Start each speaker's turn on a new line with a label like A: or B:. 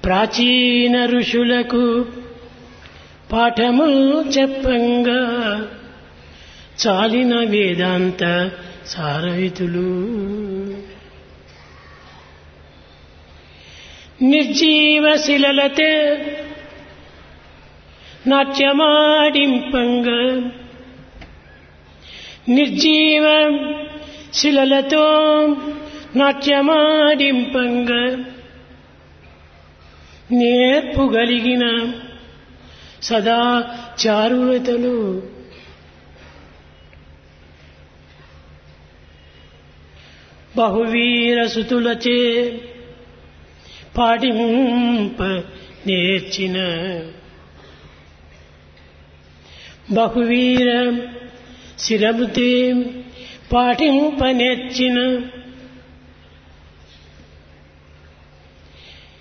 A: ప్రాచీన ఋషులకు పాఠములు చెప్పంగా చాలిన వేదాంత సారహితులు నిర్జీవ శిలలతే నాట్యమాడింపంగా నిర్జీవ శిలలతో నాట్యమాడింపంగా నేర్పుగలిగిన సదా చారులతలు బహువీర సుతులచే పాటింప నేర్చిన బహువీర శిరముతే పాటింప నేర్చిన